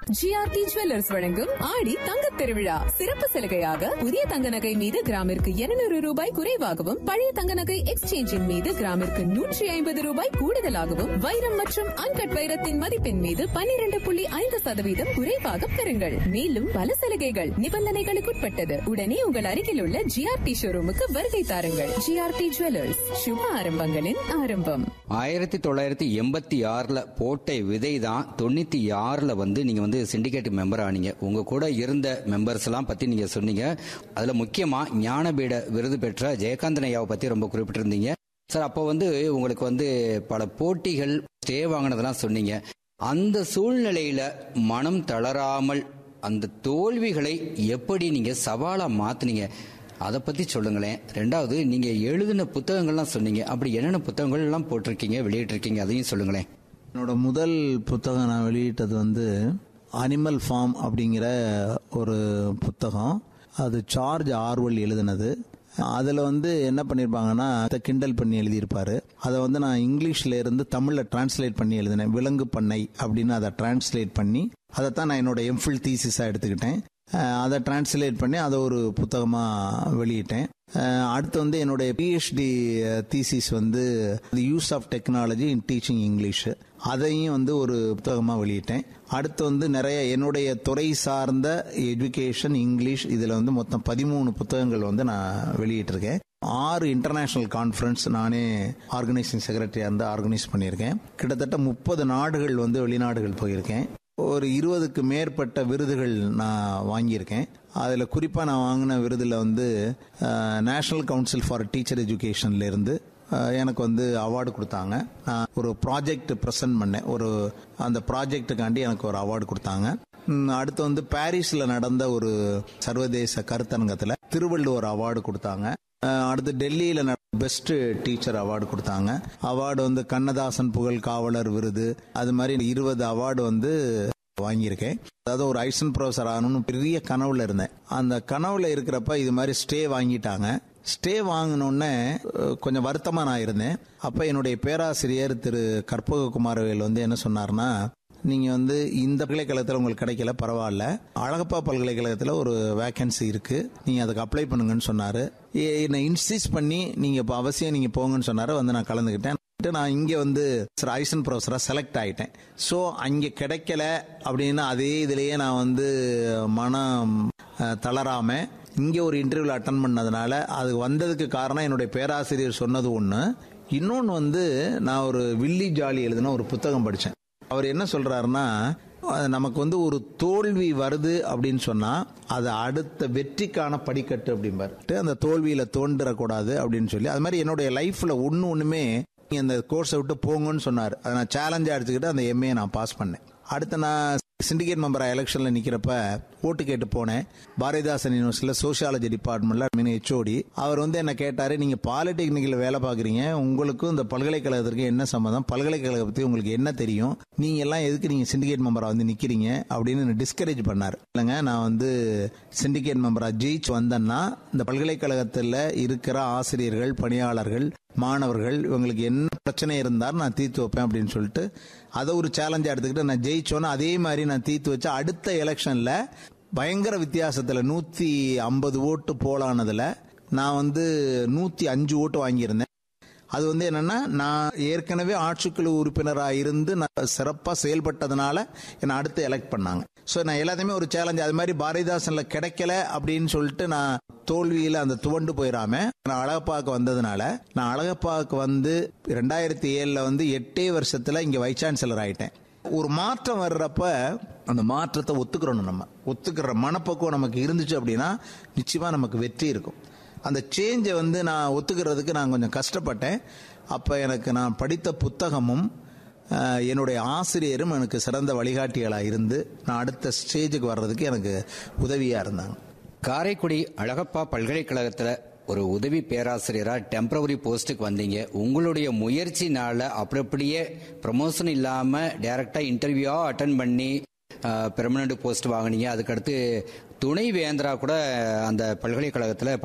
GRT jewellers வழங்கும் ஆடி தங்க திருவிழா சிறப்பு சலுகையாக புதிய தங்க நகை மீது கிராமிற்கு 200 ரூபாய் குறைவாகவும் பழைய தங்க நகை எக்ஸ்சேஞ்சின் மீது கிராமிற்கு நூற்றி ஐம்பது ரூபாய் கூடுதலாகவும் வைரம் மற்றும் அன்கட் வைரத்தின் மதிப்பின் மீது 12.5% புள்ளி ஐந்து சதவீதம் குறைவாக பெறுங்கள் மேலும் பல சலுகைகள் நிபந்தனைகளுக்குட்பட்டது உடனே உங்கள் அருகில் உள்ள ஜிஆர்டி ஷோரூமுக்கு வருகை தாருங்கள் ஜிஆர்டி ஜுவல்லர்ஸ் சுப ஆரம்பங்களின் ஆரம்பம் ஆயிரத்தி தொள்ளாயிரத்தி எண்பத்தி ஆறில் போட்ட விதை தான் தொண்ணூற்றி ஆறில் வந்து நீங்கள் வந்து சிண்டிகேட் மெம்பர் ஆனீங்க உங்கள் கூட இருந்த மெம்பர்ஸ் எல்லாம் பற்றி நீங்கள் சொன்னீங்க அதில் முக்கியமாக ஞானபீட விருது பெற்ற ஜெயகாந்தன் ஐயாவை பற்றி ரொம்ப குறிப்பிட்டிருந்தீங்க சார் அப்போ வந்து உங்களுக்கு வந்து பல போட்டிகள் ஸ்டே வாங்கினதெல்லாம் சொன்னீங்க அந்த சூழ்நிலையில மனம் தளராமல் அந்த தோல்விகளை எப்படி நீங்க சவாலா மாத்துனீங்க அதை பத்தி சொல்லுங்களேன் ரெண்டாவது நீங்க எழுதின புத்தகங்கள்லாம் சொன்னீங்க அப்படி என்னென்ன புத்தகங்கள் எல்லாம் போட்டிருக்கீங்க வெளியிட்டிருக்கீங்க அதையும் சொல்லுங்களேன் என்னோட முதல் புத்தகம் நான் வெளியிட்டது வந்து அனிமல் ஃபார்ம் அப்படிங்கிற ஒரு புத்தகம் அது சார்ஜ் ஆர்வல் எழுதினது அதில் வந்து என்ன பண்ணியிருப்பாங்கன்னா அதை கிண்டல் பண்ணி எழுதியிருப்பாரு அதை வந்து நான் இங்கிலீஷில் இருந்து தமிழில் டிரான்ஸ்லேட் பண்ணி எழுதினேன் விலங்கு பண்ணை அப்படின்னு அதை டிரான்ஸ்லேட் பண்ணி அதைத்தான் நான் என்னோட எம்ஃபில் தீசிஸாக எடுத்துக்கிட்டேன் அஹ் அதை டிரான்ஸ்லேட் பண்ணி அதை ஒரு புத்தகமாக வெளியிட்டேன் அஹ் அடுத்து வந்து என்னுடைய பிஹெச்டி தீசிஸ் வந்து the use of technology in teaching English அதையும் வந்து ஒரு புத்தகமாக வெளியிட்டேன் அடுத்து வந்து நிறைய என்னுடைய துறை சார்ந்த எஜுகேஷன் இங்கிலீஷ் இதில் வந்து மொத்தம் பதிமூணு புத்தகங்கள் வந்து நான் வெளியிட்டிருக்கேன் ஆறு இன்டர்நேஷனல் கான்ஃபரன்ஸ் நானே ஆர்கனைசிங் செக்ரட்டரியாக இருந்து ஆர்கனைஸ் பண்ணியிருக்கேன் கிட்டத்தட்ட முப்பது நாடுகள் வந்து வெளிநாடுகள் போயிருக்கேன் ஒரு இருபதுக்கு மேற்பட்ட விருதுகள் நான் வாங்கியிருக்கேன் அதில் குறிப்பாக நான் வாங்கின விருதில் வந்து நேஷனல் கவுன்சில் ஃபார் டீச்சர் எஜுகேஷன்ல இருந்து அஹ், எனக்கு வந்து அவார்டு கொடுத்தாங்க நான் ஒரு ப்ராஜெக்ட் ப்ரெசென்ட் பண்ணேன் ஒரு அந்த ப்ராஜெக்ட்டுக்காண்டி எனக்கு ஒரு அவார்டு கொடுத்தாங்க ம், அடுத்து வந்து பாரிஸில் நடந்த ஒரு சர்வதேச கருத்தரங்கத்தில் திருவள்ளுவர் அவார்டு கொடுத்தாங்க அஹ், அடுத்து டெல்லியில் பெஸ்ட் டீச்சர் அவார்டு கொடுத்தாங்க அவார்டு வந்து கண்ணதாசன் புகழ் காவலர் விருது அது மாதிரி இருபது அவார்டு வந்து வாங்கியிருக்கேன் அதாவது ஒரு ஐசன் ப்ரொஃபஸர் ஆகணும்னு பெரிய கனவுல இருந்தேன் அந்த கனவுல இருக்கிறப்ப இது மாதிரி ஸ்டே வாங்கிட்டாங்க ஸ்டே வாங்கினோடனே கொஞ்சம் வருத்தமா நான் இருந்தேன் அப்ப என்னுடைய பேராசிரியர் திரு கற்பக குமாரவேல் வந்து என்ன சொன்னார்னா நீங்க வந்து இந்த பல்கலைக்கழகத்தில் உங்களுக்கு கிடைக்கல பரவாயில்ல அழகப்பா பல்கலைக்கழகத்தில் ஒரு வேகன்சி இருக்கு நீங்க அதுக்கு அப்ளை பண்ணுங்கன்னு சொன்னாரு ஏ- என்னை இன்சிஸ்ட் பண்ணி நீங்க இப்போ அவசியம் நீங்க போங்கன்னு சொன்னாரு வந்து நான் கலந்துக்கிட்டேன் நான் இங்க வந்து ஐசன் ப்ரொஃபஸரா செலக்ட் ஆயிட்டேன் ஸோ அங்க கிடைக்கல அப்படின்னு அதே இதுலயே நான் வந்து மனம் அஹ், தளராம இங்க ஒரு இன்டர்வியூல அட்டன் பண்ணதுனால அது வந்ததுக்கு காரணம் என்னுடைய பேராசிரியர் சொன்னது ஒண்ணு இன்னொன்னு வந்து நான் ஒரு வில்லி ஜாலி எழுதின ஒரு புத்தகம் படிச்சேன் அவர் என்ன சொல்றாருன்னா அஹ், நமக்கு வந்து ஒரு தோல்வி வருது அப்படின்னு சொன்னா அது அடுத்த வெற்றிக்கான படிக்கட்டு அப்படிம்பாரு அந்த தோல்வியில தோன்றக்கூடாது அப்படின்னு சொல்லி அது மாதிரி என்னுடைய லைஃப்ல ஒன்னு ஒண்ணுமே நீங்க இந்த கோர்ஸை விட்டு போங்கன்னு சொன்னார் அதை நான் சேலஞ்சா எடுத்துக்கிட்டு அந்த எம்ஏ நான் பாஸ் பண்ணேன் அடுத்து நான் சிண்டிகேட் மெம்பரா எலெக்ஷன்ல நிக்கிறப்ப ஓட்டு கேட்டு போனேன் பாரதிதாசன் யூனிவர்சிட்டியில சோசியாலஜி டிபார்ட்மெண்ட்ல மீன் ஹெச்ஓடி அவர் வந்து என்ன கேட்டாரு நீங்க பாலிடெக்னிக்ல வேலை பாக்குறீங்க உங்களுக்கும் இந்த பல்கலைக்கழகத்திற்கு என்ன சம்மதம் பல்கலைக்கழகம் பத்தி உங்களுக்கு என்ன தெரியும் நீங்க எல்லாம் எதுக்கு நீங்க சிண்டிகேட் மெம்பரா வந்து நிக்கிறீங்க அப்படின்னு டிஸ்கரேஜ் பண்ணாரு இல்லைங்க நான் வந்து சிண்டிகேட் மெம்பரா ஜெயிச்சு வந்தேன்னா இந்த பல்கலைக்கழகத்தில் இருக்கிற ஆசிரியர்கள் பணியாளர்கள் மாணவர்கள் இவங்களுக்கு என்ன பிரச்சனை இருந்தாலும் நான் தீர்த்து வைப்பேன் அப்படின்னு சொல்லிட்டு அதை ஒரு சேலஞ்சா எடுத்துக்கிட்டு நான் ஜெயிச்சோன்னா அதே மாதிரி நான் தீர்த்து வச்சு அடுத்த எலெக்ஷன்ல பயங்கர வித்தியாசத்துல நூத்தி ஐம்பது ஓட்டு போலானதுல நான் வந்து நூத்தி அஞ்சு ஓட்டு வாங்கியிருந்தேன் அது வந்து என்னன்னா நான் ஏற்கனவே ஆட்சிக்குழு உறுப்பினராக இருந்து நான் சிறப்பாக செயல்பட்டதுனால என்னை அடுத்து எலெக்ட் பண்ணாங்க ஸோ நான் எல்லாத்தையுமே ஒரு சேலஞ்ச் அது மாதிரி பாரதிதாசன்ல கிடைக்கல அப்படின்னு சொல்லிட்டு நான் தோல்வியில அந்த துவண்டு போயிடாம நான் அழகப்பாக்கு வந்ததுனால நான் அழகப்பாக்கு வந்து ரெண்டாயிரத்தி ஏழுல வந்து எட்டே வருஷத்துல இங்க வைஸ் சான்சலர் ஆயிட்டேன் ஒரு மாற்றம் வர்றப்ப அந்த மாற்றத்தை ஒத்துக்கிறோம் நம்ம ஒத்துக்கிற மனப்பக்குவம் நமக்கு இருந்துச்சு அப்படின்னா நிச்சயமா நமக்கு வெற்றி இருக்கும் அந்த சேஞ்சை வந்து நான் ஒத்துக்கிறதுக்கு நான் கொஞ்சம் கஷ்டப்பட்டேன் அப்போ எனக்கு நான் படித்த புத்தகமும் அஹ், என்னுடைய ஆசிரியரும் எனக்கு சிறந்த வழிகாட்டிகளாக இருந்து நான் அடுத்த ஸ்டேஜுக்கு வர்றதுக்கு எனக்கு உதவியாக இருந்தாங்க காரைக்குடி அழகப்பா பல்கலைக்கழகத்துல ஒரு உதவி பேராசிரியரா டெம்பரவரி போஸ்ட்டுக்கு வந்தீங்க உங்களுடைய முயற்சினால அப்படி அப்படியே ப்ரமோஷன் இல்லாம டைரக்டா இன்டர்வியூவா அட்டன் பண்ணி பெர்மனண்ட் போஸ்ட் வாங்குனீங்க அதுக்கடுத்து துணை வேந்தரா கூட அந்த பல்கலைக்கழகத்துல